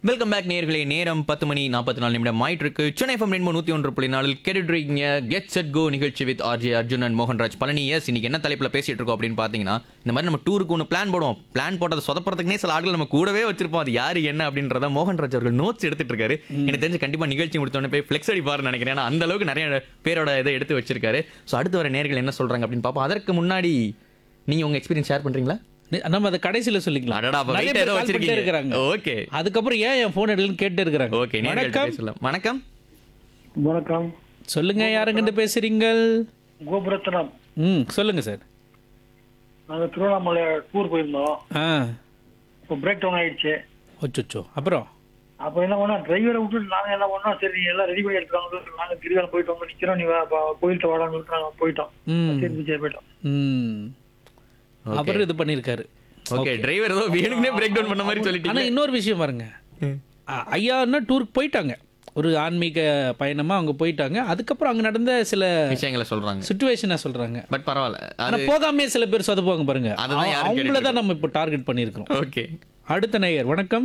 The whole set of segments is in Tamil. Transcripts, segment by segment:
வெல்கம் பேக் நேர்களே நேரம் பத்து மணி நாற்பத்தி நாலு நிமிடம் ஆயிட்டு இருக்கு சென்னை எஃப்எம் ரெண்டு நூத்தி ஒன்று புள்ளி நாலில் கேட்டுருக்கீங்க கெட் செட் கோ நிகழ்ச்சி with RJ Arjun and Mohanraj Palani S இன்னைக்கு என்ன தலைப்புல பேசிட்டு இருக்கோம் அப்படின்னு பாத்தீங்கன்னா இந்த மாதிரி நம்ம டூருக்கு ஒன்று பிளான் போடுவோம் பிளான் போட்டதை சொதப்புறதுக்குனே சில ஆட்கள் நம்ம கூடவே வச்சிருப்போம் அது யாரு என்ன அப்படின்றத மோகன்ராஜ் அவர்கள் நோட்ஸ் எடுத்துட்டு இருக்காரு எனக்கு தெரிஞ்சு கண்டிப்பா நிகழ்ச்சி முடித்தோடனே போய் ஃபிளெக்ஸ் அடிப்பாருன்னு நினைக்கிறேன் ஏன்னா அந்த அளவுக்கு நிறைய பேரோட இதை எடுத்து வச்சிருக்காரு ஸோ அடுத்து வர நேர்கள் என்ன சொல்றாங்க அப்படின்னு பார்ப்போம் அதற்கு முன்னாடி நீங்க உங்க எக்ஸ்பீரியன்ஸ் ஷேர் பண்றீங்களா நி- நம்ம அதை கடைசியில சொல்லிக்கலாம் அடடா அப்ப நிறைய weight பேர் ஏதோ call பண்ணிட்டே வச்சிருக்கீங்க இருக்கிறாங்க ஓகே அதுக்கப்புறம் ஏன் என் போன் எடுக்கலன்னு கேட்டு இருக்கிறாங்க ஓகே நேர்கள்ட்ட வணக்கம் பேசலாம் வணக்கம் வணக்கம் சொல்லுங்க யாருங்கிட்ட பேசுறீங்க கோபுரத்தனம் ம் சொல்லுங்க சார் நாங்கள் திருவண்ணாமலை டூர் போயிருந்தோம் ஆ இப்போ பிரேக் டவுன் ஆயிடுச்சு ஒச்சோ அப்புறம் அப்போ என்ன பண்ணோம் டிரைவரை விட்டுட்டு நாங்கள் என்ன பண்ணோம் சரி நீ எல்லாம் ரெடி பண்ணி எடுத்துக்காங்க நாங்கள் கிரிவலம் போயிட்டு வந்து நிற்கிறோம் நீ வா, பா- கோயில்கிட்ட வாடான்னு சொல்லிட்டு நாங்கள் போயிட்டோம் ம் சரி விஜய் போயிட்டோம் ம் அப்புறம் இது பண்ணியிருக்காரு ஓகே டிரைவர் ஏதோ வேணும்னே பிரேக் டவுன் பண்ண மாதிரி ஆனா சொல்லிட்டீங்க இன்னொரு விஷயம் பாருங்க அ- ஐயான்னா டூருக்கு போயிட்டாங்க ஒரு ஆன்மீக பயணமா அவங்க போயிட்டாங்க அதுக்கப்புறம் அங்க நடந்த சில விஷயங்களை சொல்றாங்க சுச்சுவேஷனை சொல்றாங்க பட் பரவாயில்ல ஆனா அது போகாமே சில பேர் சொதப்புவாங்க பாருங்க அதுதான் யாரும் அவங்கள தான் நம்ம இப்போ டார்கெட் பண்ணியிருக்கிறோம் ஓகே அடுத்த நேயர் வணக்கம்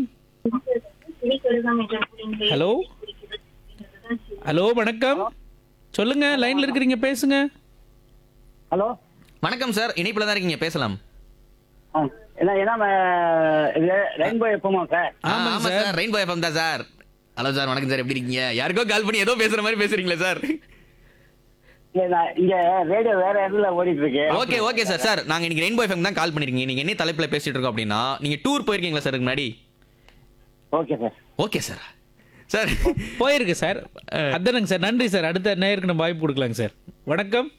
ஹலோ ஹலோ வணக்கம் சொல்லுங்க லைன்ல இருக்கிறீங்க பேசுங்க ஹலோ வணக்கம் சார் இணைப்புல தான் இருக்கீங்க பேசலாம் ஆ என்ன என்ன இது ரெயின்போ எப்பமா சார் ஆ, ஆமாங்க ஆமா சார் ரெயின்போ எஃப்எம் தான் சார் ஹலோ சார் வணக்கம் சார் எப்படி இருக்கீங்க யாருக்கோ கால் பண்ணி ஏதோ பேசுற மாதிரி பேசுறீங்களா சார் இல்ல, நான் இங்க ரேடியோ வேற இடத்துல ஓடிட்டு இருக்கு ஓகே ஓகே சார் சார் நாங்க இன்னைக்கு ரெயின்போ எஃப்எம் தான் கால் பண்ணிருக்கீங்க நீங்க என்ன தலைப்புல பேசிட்டு இருக்கோம் அப்படின்னா நீங்க டூர் போயிருக்கீங்களா சார் இதுக்கு முன்னாடி okay sir okay sir sir போயிருக்கு சார் அதானங்க சார் நன்றி சார் அடுத்த நேயருக்கு நம்ம வாய்ப்பு கொடுக்கலாங்க சார் வணக்கம்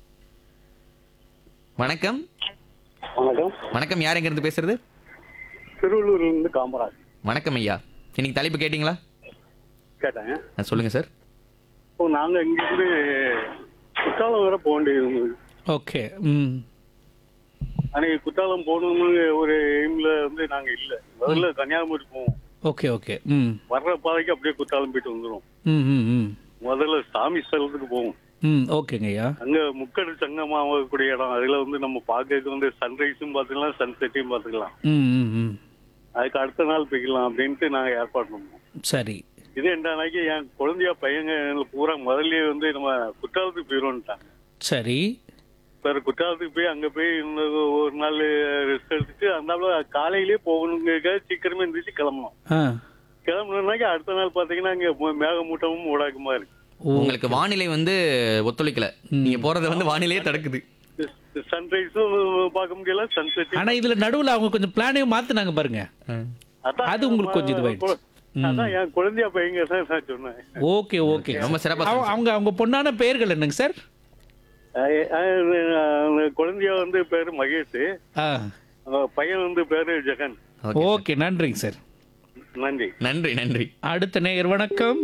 வணக்கம் வணக்கம் வணக்கம் யார் எங்க இருந்து பேசுறது திருவள்ளூர்ல இருந்து காமராஜ் வணக்கம் ஐயா இன்னைக்கு தலைப்பு கேட்டிங்களா கேட்டேன் ஆ, சொல்லுங்க சார் இப்போ நாங்க இங்க இருந்து குற்றாலம் வர போக வேண்டியது இருந்தது ஓகே ம் அன்னைக்கு குற்றாலம் போகணும்னு ஒரு எய்ம்ல வந்து நாங்க இல்ல முதல்ல கன்னியாகுமரி போவோம் ஓகே ஓகே ம் வர்ற பாதைக்கு அப்படியே குற்றாலம் போயிட்டு வந்துரும் ம் ம் ம் முதல்ல சாமி ஸ்தலத்துக்கு போவோம் ம் ஓகேங்க ஐயா அங்க முக்கடு சங்கமாகக்கூடிய இடம் அதுல வந்து நம்ம பார்க்கறதுக்கு வந்து சன்ரைஸும் பார்த்துக்கலாம் சன்செட்டையும் பார்த்துக்கலாம் ம் ம் ம் அதுக்கு அடுத்த நாள் போய்க்கலாம் அப்படின்ட்டு நாங்க ஏற்பாடு பண்ணோம் சரி இது என்னன்னாக்கி என் குழந்தையா பையங்க பூரா முதல்லயே வந்து நம்ம குற்றாலத்துக்கு போயிடுவோம்ட்டாங்க சரி சார் குற்றாலத்துக்கு போய் அங்க போய் இன்னொரு ஒரு நாள் ரெஸ்ட் எடுத்துட்டு அந்த காலையிலேயே போகணுங்க சீக்கிரமே எந்திரிச்சு கிளம்பணும் ஆ கிளம்பணும்னாக்கி அடுத்த நாள் பாத்தீங்கன்னா அங்க மு- மேகமூட்டமும் ஊடாக்குமா இருக்கு ஓ உங்களுக்கு வானிலை வந்து ஒத்துழைக்கல நீங்க போறத வந்து வானிலையே தடுக்குது சன்ரைஸும் பார்க்க முடியல சன்செட் ஆனா இதுல நடுவுல அவங்க கொஞ்சம் பிளானே மாத்துனாங்க பாருங்க அது உங்களுக்கு கொஞ்சம் இதுவாயிடுச்சு. அதான் என் குழந்தையா பையங்க தான் நான் சொன்னேன் ஓகே ஓகே ரொம்ப சிறப்பா அவங்க அவங்க அவங்க பொண்ணான பெயர்கள் என்னங்க சார் அஹ் அஹ் குழந்தையா வந்து பேரு மகேஷ் ஆ அவன் பையன் வந்து பேரு ஜெகன் ஓகே ஓகே நன்றிங்க சார் நன்றி நன்றி நன்றி அடுத்த நேயர் வணக்கம்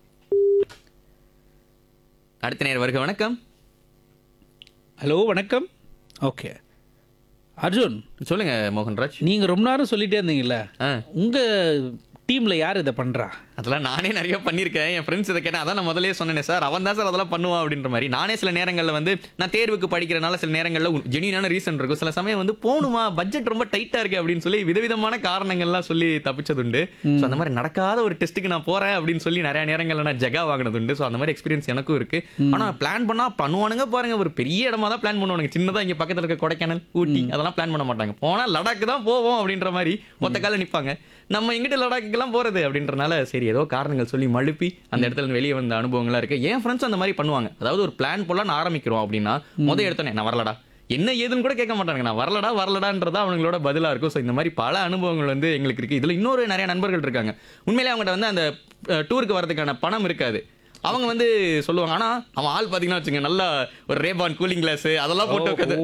அடுத்த நேரம் வருக வணக்கம் ஹலோ வணக்கம் ஓகே அர்ஜுன் சொல்லுங்க மோகன்ராஜ் நீங்க ரொம்ப நேரம் சொல்லிட்டே இருந்தீங்கல்ல ஆ உங்க டீம்ல யார் இதை பண்றா அதெல்லாம் நானே நிறைய பண்ணியிருக்கேன் என் ஃப்ரெண்ட்ஸ் இதை கேட்டேன் அதான் நான் முதல்லயே சொன்னேனே சார் அவன் தான் சார் அதெல்லாம் பண்ணுவான் அப்படின்ற மாதிரி நானே சில நேரங்களில் வந்து நான் தேர்வுக்கு படிக்கிறனால சில நேரங்களில் ஜெனியூனான ரீசன் இருக்கும் சில சமயம் வந்து போகணுமா பட்ஜெட் ரொம்ப டைட்டா இருக்கு அப்படின்னு சொல்லி விதவிதமான காரணங்கள்லாம் சொல்லி தப்பிச்சதுண்டு ஸோ அந்த மாதிரி நடக்காத ஒரு டெஸ்ட்டுக்கு நான் போறேன் அப்படின்னு சொல்லி நிறைய நேரங்களில் நான் ஜெகா வாங்கினதுண்டு ஸோ அந்த மாதிரி எக்ஸ்பீரியன்ஸ் எனக்கும் இருக்கு ஆனா பிளான் பண்ணா பண்ணுவானுங்க பாருங்க ஒரு பெரிய இடமா தான் பிளான் பண்ணுவானுங்க சின்னதா இங்க பக்கத்துல இருக்க கொடைக்கானல் ஊட்டி அதெல்லாம் பிளான் பண்ண மாட்டாங்க போனா லடாக் தான் போவோம் அப்படின்ற மாதிரி மொத்த கால நிப்பாங்க நம்ம எங்கிட்ட லடாக்குக்கெல்லாம் போறது அப்படின்றனால சரி ஏதோ காரணங்கள் சொல்லி மழுப்பி அந்த இடத்துல இருந்து வெளியே வந்த அனுபவங்கள்லாம் இருக்கு என் ஃப்ரெண்ட்ஸ் அந்த மாதிரி பண்ணுவாங்க அதாவது ஒரு பிளான் போலான்னு ஆரம்பிக்கிறோம் அப்படின்னா முத எடுத்தோன்னே நான் வரலடா என்ன ஏதுன்னு கூட கேட்க மாட்டாங்க நான் வரலடா வரலடான்றதா அவங்களோட பதிலா இருக்கும் ஸோ இந்த மாதிரி பல அனுபவங்கள் வந்து எங்களுக்கு இருக்கு இதுல இன்னொரு நிறைய நண்பர்கள் இருக்காங்க உண்மையிலே அவங்ககிட்ட வந்து அந்த டூருக்கு வரதுக்கான பணம் இருக்காது அவங்க வந்து சொல்லுவாங்க ஆனா அவன் ஆள் பாத்தீங்கன்னா வச்சுங்க நல்லா ஒரு ரேபான் கூலிங் கிளாஸ் அதெல்லாம் போட்டு உட்காந்து